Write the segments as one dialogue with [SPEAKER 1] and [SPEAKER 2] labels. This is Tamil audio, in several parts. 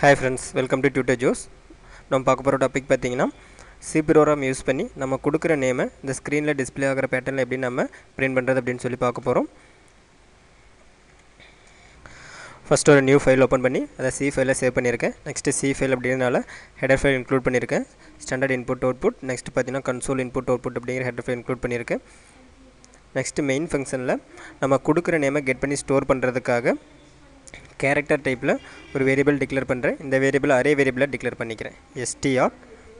[SPEAKER 1] hi friends welcome to Tutor Joes நம்ம பார்க்க போகிற டாபிக் பார்த்தீங்கன்னா சி ப்ரோக்ராம் யூஸ் பண்ணி நம்ம கொடுக்குற நேமை இந்த ஸ்க்ரீனில் டிஸ்ப்ளே ஆகிற பேட்டர்னில் எப்படி நம்ம பிரிண்ட் பண்ணுறது அப்படின்னு சொல்லி பார்க்க போகிறோம் ஃபஸ்ட் ஒரு நியூ ஃபைல் ஓப்பன் பண்ணி அதை சி ஃபைலில் சேவ் பண்ணியிருக்கேன் நெக்ஸ்ட்டு சி ஃபைல் அப்படின்றனால ஹெடர் ஃபைல் இன்க்ளூட் பண்ணியிருக்கேன் ஸ்டாண்டர்ட் இன்புட் அவுட்புட் நெக்ஸ்ட் பார்த்தீங்கன்னா கன்சோல் இன்புட் அவுட்புட் அப்படிங்கிற ஹெடர் ஃபைல் இன்க்ளூட் பண்ணியிருக்கேன் நெக்ஸ்ட்டு மெயின் ஃபங்க்ஷனில் நம்ம கொடுக்குற நேமை கெட் பண்ணி ஸ்டோர் பண்ணுறதுக்காக கேரக்டர் டைப்பில் ஒரு வேரியபிள் டிக்ளேர் பண்ணுறேன் இந்த வேரியபிள் அரே வேரியபிளாக டிக்ளேர் பண்ணிக்கிறேன் எஸ்டிஆர்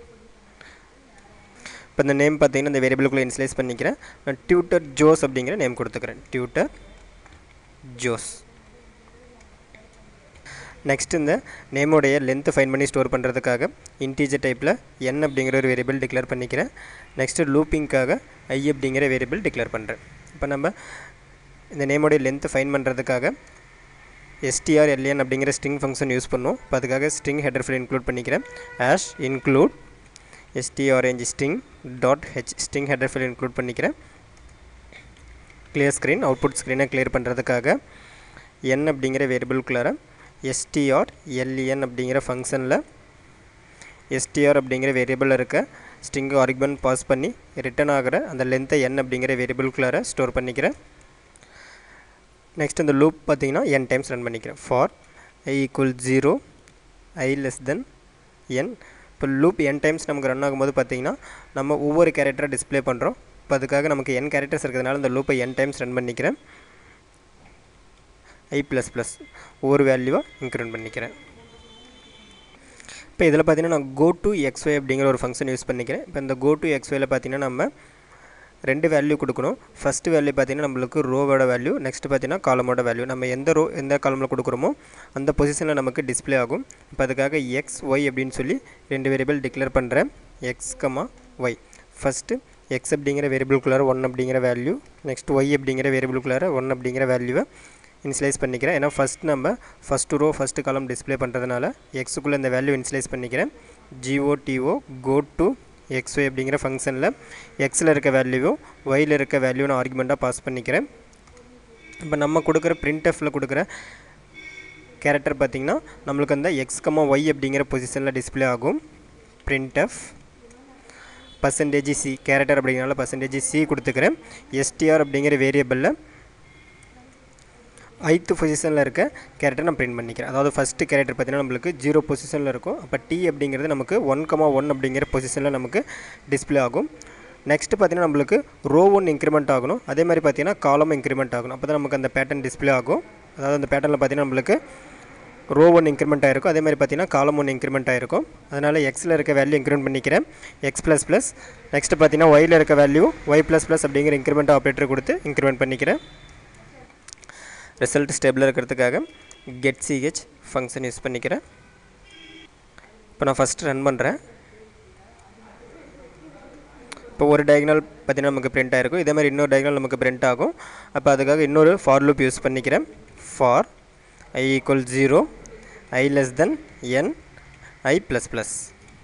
[SPEAKER 1] இப்போ இந்த நேம் பார்த்தீங்கன்னா இந்த வேரியபிளுக்குள்ளே இன்ஸ்லைஸ் பண்ணிக்கிறேன் நான் டியூட்டர் ஜோஸ் அப்படிங்கிற நேம் கொடுத்துக்கிறேன் டியூட்டர் ஜோஸ் நெக்ஸ்ட் இந்த நேமோடைய லென்த்து ஃபைன் பண்ணி ஸ்டோர் பண்ணுறதுக்காக இன்டீஜர் டைப்பில் என் அப்படிங்கிற ஒரு வேரியபிள் டிக்ளேர் பண்ணிக்கிறேன் நெக்ஸ்ட்டு லூப்பிங்க்காக ஐ அப்படிங்கிற வேரியபிள் டிக்ளேர் பண்ணுறேன் இப்போ நம்ம இந்த நேமோடைய லென்த்து ஃபைன் பண்ணுறதுக்காக எஸ்டிஆர்எல்என் அப்படிங்கிற ஸ்ட்ரிங் ஃபங்க்ஷன் யூஸ் பண்ணுவோம் இப்போ அதுக்காக ஸ்ட்ரிங் ஹெடர் ஃபைல் இன்க்ளூட் பண்ணிக்கிறேன் hash include STRNG string dot H string header file include பண்ணிக்கிறேன் கிளியர் ஸ்க்ரீன் அவுட்புட் ஸ்க்ரீனை கிளியர் பண்ணுறதுக்காக என் அப்படிங்கிற வேரியபிள்குள்ளார எஸ்டிஆர் எல்இஎன் அப்படிங்கிற ஃபங்க்ஷனில் எஸ்டிஆர் அப்படிங்கிற வேரியபிளில் இருக்க ஸ்ட்ரிங் ஆர்குமெண்ட் பாஸ் பண்ணி ரிட்டன் ஆகிற அந்த லென்த்தை என் அப்படிங்கிற வேரியபிள்குள்ளார ஸ்டோர் பண்ணிக்கிறேன் நெக்ஸ்ட் இந்த லூப் பார்த்தீங்கன்னா என் டைம்ஸ் ரன் பண்ணிக்கிறேன் for I equal zero I less than N இப்போ லூப் என் டைம்ஸ் நமக்கு ரன் ஆகும்போது பார்த்தீங்கன்னா நம்ம ஒவ்வொரு கேரக்டரை டிஸ்ப்ளே பண்ணுறோம் இப்போ அதுக்காக நமக்கு என் கேரக்டர்ஸ் இருக்கிறதுனால இந்த லூப்பை என் டைம்ஸ் ரன் பண்ணிக்கிறேன் ஐ ப்ளஸ் ப்ளஸ் ஒவ்வொரு வேல்யூவாக இன்க்ரிமெண்ட் பண்ணிக்கிறேன் இப்போ இதில் பார்த்தீங்கன்னா நான் கோ டு எக்ஸ்ஒய் அப்படிங்கிற ஒரு ஃபங்க்ஷன் யூஸ் பண்ணிக்கிறேன் இப்போ இந்த கோ டு எக்ஸ்ஒயில் பார்த்தீங்கன்னா நம்ம ரெண்டு வேல்யூ கொடுக்கணும் ஃபஸ்ட்டு வேல்யூ பார்த்தீங்கன்னா நம்மளுக்கு ரோவோட வேல்யூ நெக்ஸ்ட் பார்த்தீங்கன்னா காலமோட வேல்யூ நம்ம எந்த ரோ எந்த காலமில் கொடுக்குறோமோ அந்த பொசிஷனில் நமக்கு டிஸ்ப்ளே ஆகும் இப்போ அதுக்காக எக்ஸ் ஒய் அப்படின்னு சொல்லி ரெண்டு வேரியபிள் டிக்ளேர் பண்ணுறேன் X comma Y first X அப்படிங்கிற வேரியபிள்குள்ளார ஒன் அப்படிங்கிற வேல்யூ நெக்ஸ்ட் ஒய் அப்படிங்கிற வேரியபிள்குள்ளார ஒன் அப்படிங்கிற வேல்யூவை இன்ஸ்லைஸ் பண்ணிக்கிறேன் ஏன்னா ஃபஸ்ட் நம்ம first row first column display பண்ணுறதுனால எக்ஸுக்குள்ளே இந்த வேல்யூ இன்ஸ்லைஸ் பண்ணிக்கிறேன் ஜிஓடிஓ கோ டு எக்ஸ்ஒய் அப்படிங்கிற ஃபங்க்ஷனில் எக்ஸில் இருக்க வேல்யூவும் ஒயில் இருக்க வேல்யூ நான் ஆர்குமெண்ட்டாக பாஸ் பண்ணிக்கிறேன் இப்போ நம்ம கொடுக்குற பிரிண்ட்எஃபில் கொடுக்குற கேரக்டர் பார்த்திங்கன்னா நம்மளுக்கு அந்த எக்ஸ் கம்மா ஒய் அப்படிங்கிற பொசிஷனில் டிஸ்ப்ளே ஆகும் பிரிண்ட்எஃப் பர்சன்டேஜ் சி கேரக்டர் அப்படிங்கிறனால பர்சன்டேஜ் சி கொடுத்துக்கிறேன் எஸ்டிஆர் அப்படிங்கிற வேரியபிளில் ஐத்து பொசிஷனில் இருக்க கேரக்டர் நான் பிரிண்ட் பண்ணிக்கிறேன் அதாவது ஃபஸ்ட்டு கேரக்டர் பார்த்தீங்கன்னா நம்மளுக்கு ஜீரோ பொசிஷனில் இருக்கும் அப்போ டி அப்படிங்கிறது நமக்கு ஒன் கமா ஒன் அப்படிங்கிற பொசிஷனில் நமக்கு டிஸ்பிளே ஆகும் நெக்ஸ்ட்டு பார்த்தீங்கன்னா நம்மளுக்கு ரோ ஒன் இன்க்ரிமெண்ட் ஆகணும் அதே மாதிரி பார்த்தீங்கன்னா காலம் இன்க்ரிமெண்ட் ஆகணும் அப்போ தான் நமக்கு அந்த பேட்டர்ன் டிஸ்பிளே ஆகும் அதாவது அந்த பேட்டர்னில் பார்த்தீங்கன்னா நம்மளுக்கு ரோ ஒன் இன்க்ரிமெண்ட் ஆகிருக்கும் அதே மாதிரி பார்த்தீங்கன்னா காலம் ஒன் இன்க்ரிமெண்ட் ஆகிருக்கும் அதனால் எக்ஸில் இருக்க வேல்யூ இன்க்ரிமெண்ட் பண்ணிக்கிறேன் எக்ஸ் ப்ளஸ் ப்ளஸ் நெக்ஸ்ட்டு பார்த்தீங்கன்னா ஒயில் இருக்க வேல்யூ ஒய் ப்ளஸ் ப்ளஸ் அப்படிங்கிற இன்க்ரிமெண்ட் ஆப்ரேட்டர் கொடுத்து இன்க்ரிமெண்ட் பண்ணிக்கிறேன் ரிசல்ட் ஸ்டேபிளாக இருக்கிறதுக்காக கெட் சிஹெச் ஃபங்க்ஷன் யூஸ் பண்ணிக்கிறேன் இப்போ நான் ஃபஸ்ட்டு ரன் பண்ணுறேன் இப்போ ஒரு டயக்னல் பார்த்தீங்கன்னா நமக்கு பிரிண்ட் ஆகிருக்கும் இதே மாதிரி இன்னொரு டயக்னல் நமக்கு பிரிண்ட் ஆகும் அப்போ அதுக்காக இன்னொரு ஃபார் லூப் யூஸ் பண்ணிக்கிறேன் for I equal zero I less than N I plus plus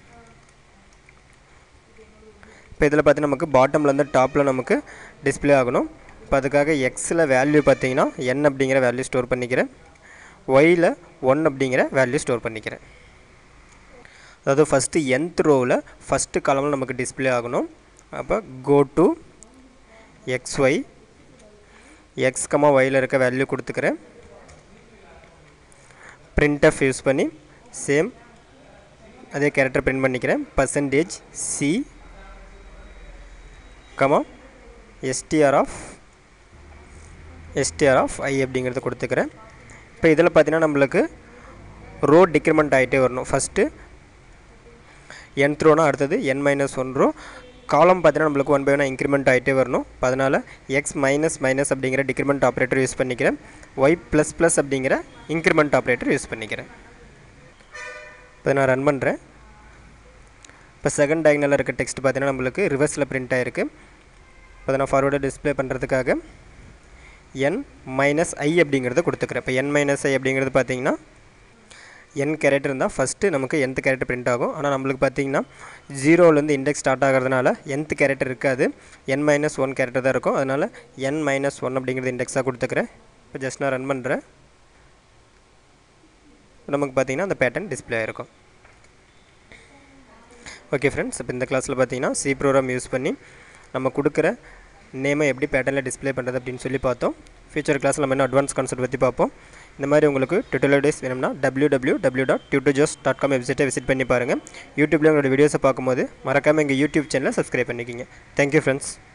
[SPEAKER 1] இப்போ இதில் பார்த்தீங்கன்னா நமக்கு பாட்டம்லேருந்து டாப்பில் நமக்கு டிஸ்பிளே ஆகணும் இப்போ அதுக்காக எக்ஸில் வேல்யூ பார்த்தீங்கன்னா என் அப்படிங்கிற வேல்யூ ஸ்டோர் பண்ணிக்கிறேன் ஒயில் ஒன் அப்படிங்கிற வேல்யூ ஸ்டோர் பண்ணிக்கிறேன் அதாவது ஃபஸ்ட்டு என்த் ரோவில் ஃபஸ்ட்டு காலமில் நமக்கு டிஸ்பிளே ஆகணும் அப்போ go to X Y X comma ஒயில் இருக்க வேல்யூ கொடுத்துக்கிறேன் பிரிண்ட்எஃப் யூஸ் பண்ணி சேம் அதே கேரக்டர் பிரிண்ட் பண்ணிக்கிறேன் percentage C comma STR of STR of I அப்படிங்கிறத கொடுத்துக்கிறேன் இப்போ இதில் பார்த்தீங்கன்னா நம்மளுக்கு ரோ டிக்ரிமெண்ட் ஆகிட்டே வரணும் ஃபஸ்ட்டு என் த்ரோனா அடுத்தது என் மைனஸ் ஒன் ரோ காலம் பார்த்தீங்கன்னா நம்மளுக்கு ஒன் பை ஒன் இன்க்ரிமெண்ட் ஆகிட்டே வரணும் இப்போ அதனால் எக்ஸ் மைனஸ் மைனஸ் அப்படிங்கிற டிக்ரிமெண்ட் ஆப்ரேட்டர் யூஸ் பண்ணிக்கிறேன் ஒய் ப்ளஸ் ப்ளஸ் அப்படிங்கிற இன்க்ரிமெண்ட் ஆப்ரேட்டர் யூஸ் பண்ணிக்கிறேன் இப்போ நான் ரன் பண்ணுறேன் இப்போ செகண்ட் டயக்னலில் இருக்க டெக்ஸ்ட் பார்த்தீங்கன்னா நம்மளுக்கு ரிவர்ஸில் பிரிண்ட் ஆகிருக்கு இப்போ நான் ஃபார்வர்டாக டிஸ்பிளே பண்ணுறதுக்காக என் மைனஸ் ஐ அப்படிங்கிறத கொடுத்துக்கிறேன் இப்போ என் மைனஸ் ஐ அப்படிங்கிறது பார்த்தீங்கன்னா என் கேரக்டர் இருந்தால் ஃபஸ்ட்டு நமக்கு எந்த கேரக்டர் பிரிண்ட் ஆகும் ஆனால் நம்மளுக்கு பார்த்தீங்கன்னா ஜீரோலேருந்து இண்டெக்ஸ் ஸ்டார்ட் ஆகிறதுனால எந்த கேரக்டர் இருக்காது என் மைனஸ் ஒன் கேரக்டர் தான் இருக்கும் அதனால் என் மைனஸ் ஒன் அப்படிங்கிறது இண்டெக்ஸாக கொடுத்துக்கிறேன் இப்போ ஜஸ்ட் நான் ரன் பண்ணுறேன் நமக்கு பார்த்திங்கன்னா அந்த பேட்டர்ன் டிஸ்பிளே ஆகிருக்கும் ஓகே ஃப்ரெண்ட்ஸ் இப்போ இந்த கிளாஸில் பார்த்தீங்கன்னா சி ப்ரோக்ராம் யூஸ் பண்ணி நம்ம கொடுக்குற நேமை எப்படி பேட்டர்னில் டிஸ்பிளே பண்ணுறது அப்படின்னு சொல்லி பார்த்தோம் ஃபியூச்சர் கிளாஸில் நம்ம இன்னும் அட்வான்ஸ் கான்செப்ட் பற்றி பார்ப்போம் இந்த மாதிரி உங்களுக்கு டுட்டோரியல் டேஸ் வேணும்னா W W W dot tutorjoes dot com வெப்சைட்டை விசிட் பண்ணி பாருங்கள் யூடியூப்பில் உங்களோட வீடியோஸை பார்க்கும்போது மறக்காமல் எங்கள் யூடியூப் சேனலை சப்ஸ்கிரைப் பண்ணிக்கிங்க தேங்க்யூ ஃப்ரெண்ட்ஸ்